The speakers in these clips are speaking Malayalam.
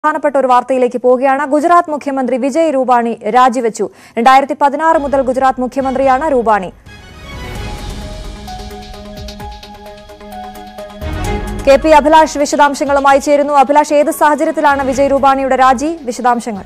പ്രധാനപ്പെട്ട ഒരു വാർത്തയിലേക്ക് പോവുകയാണ് ഗുജറാത്ത് മുഖ്യമന്ത്രി വിജയ് രൂപാണി രാജിവെച്ചു രണ്ടായിരത്തി പതിനാറ് മുതൽ ഗുജറാത്ത് മുഖ്യമന്ത്രിയാണ് രൂപാണി കെ പി അഭിലാഷ് വിശദാംശങ്ങളുമായി ചേരുന്നു അഭിലാഷ് ഏത് സാഹചര്യത്തിലാണ് വിജയ് രൂപാണിയുടെ രാജി വിശദാംശങ്ങൾ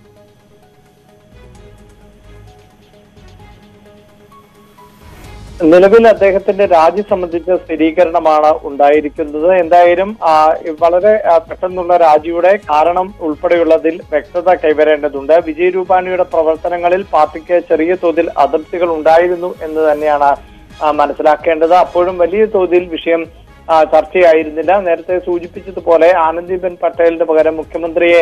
നിലവിൽ അദ്ദേഹത്തിന്റെ രാജി സംബന്ധിച്ച സ്ഥിരീകരണമാണ് ഉണ്ടായിരിക്കുന്നത് എന്തായാലും ആ, വളരെ ആ, പെട്ടെന്നുള്ള രാജിയുടെ കാരണം ഉൾപ്പെടെയുള്ളതിൽ വ്യക്തത കൈവരേണ്ടതുണ്ട് വിജയ് രൂപാണിയുടെ പ്രവർത്തനങ്ങളിൽ പാർട്ടിക്ക് ചെറിയ തോതിൽ അതൃപ്തികൾ ഉണ്ടായിരുന്നു എന്ന് തന്നെയാണ് ആ, മനസ്സിലാക്കേണ്ടത് അപ്പോഴും വലിയ തോതിൽ വിഷയം ആ, ചർച്ചയായിരുന്നില്ല നേരത്തെ സൂചിപ്പിച്ചതുപോലെ ആനന്ദിബെൻ പട്ടേലിന് പകരം മുഖ്യമന്ത്രിയെ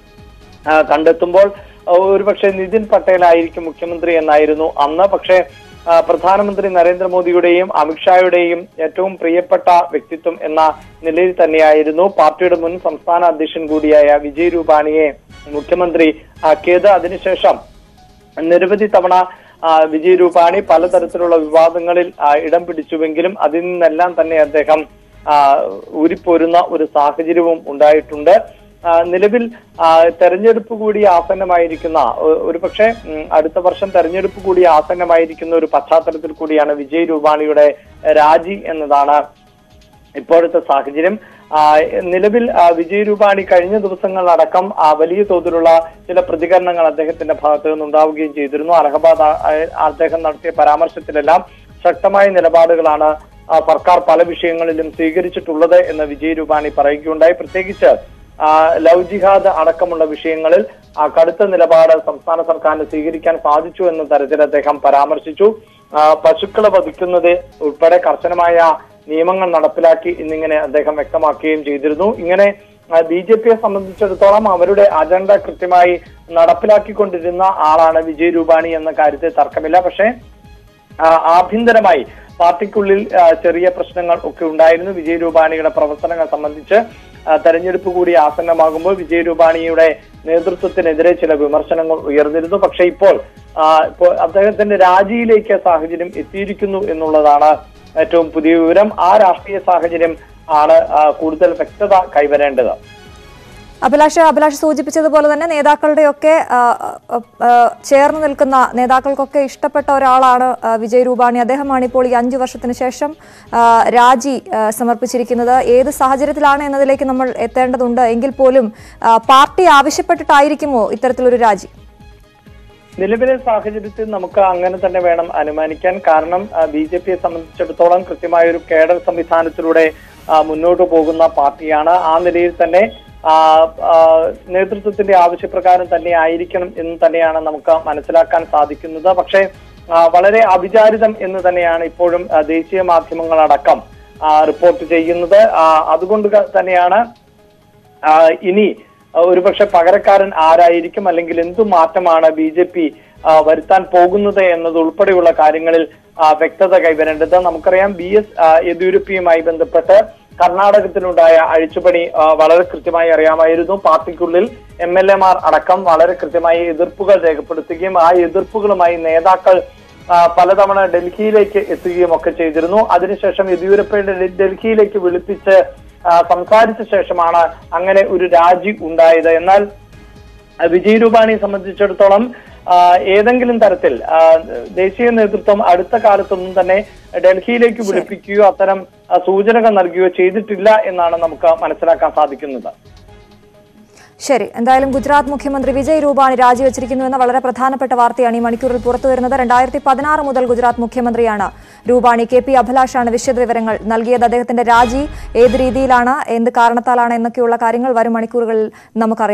ആ, കണ്ടെത്തുമ്പോൾ ആ, ഒരുപക്ഷെ നിതിൻ പട്ടേൽ ആയിരിക്കും മുഖ്യമന്ത്രി എന്നായിരുന്നു അന്ന് പക്ഷേ ആ, പ്രധാനമന്ത്രി നരേന്ദ്രമോദിയുടെയും അമിത്ഷായുടെയും ഏറ്റവും പ്രിയപ്പെട്ട വ്യക്തിത്വം എന്ന നിലയിൽ തന്നെയായിരുന്നു പാർട്ടിയുടെ മുൻ സംസ്ഥാന അധ്യക്ഷൻ കൂടിയായ വിജയ് രൂപാണിയെ മുഖ്യമന്ത്രി ആക്കിയത് അതിനുശേഷം നിരവധി തവണ ആ, വിജയ് രൂപാണി പലതരത്തിലുള്ള വിവാദങ്ങളിൽ ആ, ഇടം പിടിച്ചുവെങ്കിലും അതിൽ നിന്നെല്ലാം തന്നെ അദ്ദേഹം ആ, ഊരിപ്പോരുന്ന ഒരു സാഹചര്യവും ഉണ്ടായിട്ടുണ്ട് ആ, നിലവിൽ ആ, തെരഞ്ഞെടുപ്പ് കൂടി ആസന്നമായിരിക്കുന്ന ഒ- ഒരുപക്ഷെ ഉം, അടുത്ത വർഷം തെരഞ്ഞെടുപ്പ് കൂടി ആസന്നമായിരിക്കുന്ന ഒരു പശ്ചാത്തലത്തിൽ കൂടിയാണ് വിജയ് രൂപാണിയുടെ രാജി എന്നതാണ് ഇപ്പോഴത്തെ സാഹചര്യം ആ, നിലവിൽ ആ, വിജയ് രൂപാണി കഴിഞ്ഞ ദിവസങ്ങളിലടക്കം ആ, വലിയ തോതിലുള്ള ചില പ്രതികരണങ്ങൾ അദ്ദേഹത്തിന്റെ ഭാഗത്ത് നിന്നുണ്ടാവുകയും ചെയ്തിരുന്നു അലഹബാദ് ആ- ആ- അദ്ദേഹം നടത്തിയ പരാമർശത്തിലെല്ലാം ശക്തമായ നിലപാടുകളാണ് ആ, സർക്കാർ പല വിഷയങ്ങളിലും സ്വീകരിച്ചിട്ടുള്ളത് എന്ന് വിജയ് രൂപാണി പറയുകയുണ്ടായി പ്രത്യേകിച്ച് ആ, ലവ് ജിഹാദ് അടക്കമുള്ള വിഷയങ്ങളിൽ ആ, കടുത്ത നിലപാട് സംസ്ഥാന സർക്കാരിന് സ്വീകരിക്കാൻ സാധിച്ചു എന്ന തരത്തിൽ അദ്ദേഹം പരാമർശിച്ചു ആ, പശുക്കളെ വധിക്കുന്നത് ഉൾപ്പെടെ കർശനമായ നിയമങ്ങൾ നടപ്പിലാക്കി എന്നിങ്ങനെ അദ്ദേഹം വ്യക്തമാക്കുകയും ചെയ്തിരുന്നു ഇങ്ങനെ ബി ജെ പിയെ സംബന്ധിച്ചിടത്തോളം അവരുടെ അജണ്ട കൃത്യമായി നടപ്പിലാക്കിക്കൊണ്ടിരുന്ന ആളാണ് വിജയ് രൂപാണി എന്ന കാര്യത്തിൽ തർക്കമില്ല പക്ഷേ ആ, ആഭ്യന്തരമായി പാർട്ടിക്കുള്ളിൽ ആ, ചെറിയ പ്രശ്നങ്ങൾ ഒക്കെ ഉണ്ടായിരുന്നു വിജയ് രൂപാണിയുടെ പ്രവർത്തനങ്ങൾ സംബന്ധിച്ച് ആ, തെരഞ്ഞെടുപ്പ് കൂടി ആസന്നമാകുമ്പോൾ വിജയ് രൂപാണിയുടെ നേതൃത്വത്തിനെതിരെ ചില വിമർശനങ്ങൾ ഉയർന്നിരുന്നു പക്ഷേ ഇപ്പോൾ ആ, ഇപ്പോൾ അദ്ദേഹത്തിന്റെ രാജിയിലേക്ക് സാഹചര്യം എത്തിയിരിക്കുന്നു എന്നുള്ളതാണ് ഏറ്റവും പുതിയ വിവരം ആ രാഷ്ട്രീയ സാഹചര്യം ആണ് ആ, കൂടുതൽ വ്യക്തത കൈവരേണ്ടത് അഭിലാഷ് അഭിലാഷ് സൂചിപ്പിച്ചതുപോലെ തന്നെ നേതാക്കളുടെയൊക്കെ ആ, ആ, ആ, ചേർന്ന് നിൽക്കുന്ന നേതാക്കൾക്കൊക്കെ ഇഷ്ടപ്പെട്ട ഒരാളാണ് ആ, വിജയ് രൂപാണി അദ്ദേഹമാണ് ഇപ്പോൾ ഈ അഞ്ചു വർഷത്തിന് ശേഷം ആ, രാജി ആ, സമർപ്പിച്ചിരിക്കുന്നത് ഏത് സാഹചര്യത്തിലാണ് എന്നതിലേക്ക് നമ്മൾ എത്തേണ്ടതുണ്ട് എങ്കിൽ പോലും ആ, പാർട്ടി ആവശ്യപ്പെട്ടിട്ടായിരിക്കുമോ ഇത്തരത്തിലൊരു രാജി നിലവിലെ സാഹചര്യത്തിൽ നമുക്ക് അങ്ങനെ തന്നെ വേണം അനുമാനിക്കാൻ കാരണം ബി ജെ പിയെ സംബന്ധിച്ചിടത്തോളം കൃത്യമായ ഒരു കേഡർ സംവിധാനത്തിലൂടെ ആ, മുന്നോട്ട് പോകുന്ന പാർട്ടിയാണ് ആ നിലയിൽ തന്നെ ആ, ആ, നേതൃത്വത്തിന്റെ ആവശ്യപ്രകാരം തന്നെ ആയിരിക്കണം എന്ന് തന്നെയാണ് നമുക്ക് മനസ്സിലാക്കാൻ സാധിക്കുന്നത് പക്ഷേ ആ, വളരെ അവിചാരിതം എന്ന് തന്നെയാണ് ഇപ്പോഴും ആ, ദേശീയ മാധ്യമങ്ങളടക്കം ആ, റിപ്പോർട്ട് ചെയ്യുന്നത് ആ, അതുകൊണ്ട് ക- തന്നെയാണ് ആ, ഇനി ആ, ഒരുപക്ഷെ പകരക്കാരൻ ആരായിരിക്കും അല്ലെങ്കിൽ എന്തു മാറ്റമാണ് ബി ജെ പി വരുത്താൻ പോകുന്നത് എന്നത് ഉൾപ്പെടെയുള്ള കാര്യങ്ങളിൽ ആ, വ്യക്തത കൈവരേണ്ടത് നമുക്കറിയാം ബി എസ് യെദ്യൂരപ്പയുമായി ബന്ധപ്പെട്ട് കർണാടകത്തിലുണ്ടായ അഴിച്ചുപണി ആ, വളരെ കൃത്യമായി അറിയാമായിരുന്നു പാർട്ടിക്കുള്ളിൽ എം എൽ എമാർ അടക്കം വളരെ കൃത്യമായി എതിർപ്പുകൾ രേഖപ്പെടുത്തുകയും ആ എതിർപ്പുകളുമായി നേതാക്കൾ ആ, പലതവണ ഡൽഹിയിലേക്ക് എത്തുകയും ഒക്കെ ചെയ്തിരുന്നു അതിനുശേഷം യെദ്യൂരപ്പയുടെ ഡെ- ഡൽഹിയിലേക്ക് വിളിപ്പിച്ച് ആ, സംസാരിച്ച ശേഷമാണ് അങ്ങനെ ഒരു രാജി ഉണ്ടായത് എന്നാൽ ആ, വിജയ് രൂപാണിയെ സംബന്ധിച്ചിടത്തോളം ആ, ഏതെങ്കിലും തരത്തിൽ ആ, ദേശീയ നേതൃത്വം അടുത്ത കാലത്തൊന്നും തന്നെ ഡൽഹിയിലേക്ക് വിളിപ്പിക്കുകയോ അത്തരം ആ, സൂചനകൾ നൽകുകയോ ചെയ്തിട്ടില്ല എന്നാണ് നമുക്ക് മനസ്സിലാക്കാൻ സാധിക്കുന്നത് ശരി എന്തായാലും ഗുജറാത്ത് മുഖ്യമന്ത്രി വിജയ് രൂപാണി രാജിവെച്ചിരിക്കുന്നു എന്ന വളരെ പ്രധാനപ്പെട്ട വാർത്തയാണ് ഈ മണിക്കൂറിൽ പുറത്തു വരുന്നത് രണ്ടായിരത്തി പതിനാറ് മുതൽ ഗുജറാത്ത് മുഖ്യമന്ത്രിയാണ് രൂപാണി കെ പി അഭിലാഷാണ് വിശദവിവരങ്ങൾ നൽകിയത് അദ്ദേഹത്തിന്റെ രാജി ഏത് രീതിയിലാണ് എന്ത് കാരണത്താലാണ് എന്നൊക്കെയുള്ള കാര്യങ്ങൾ വരും മണിക്കൂറുകളിൽ നമുക്കറിയാം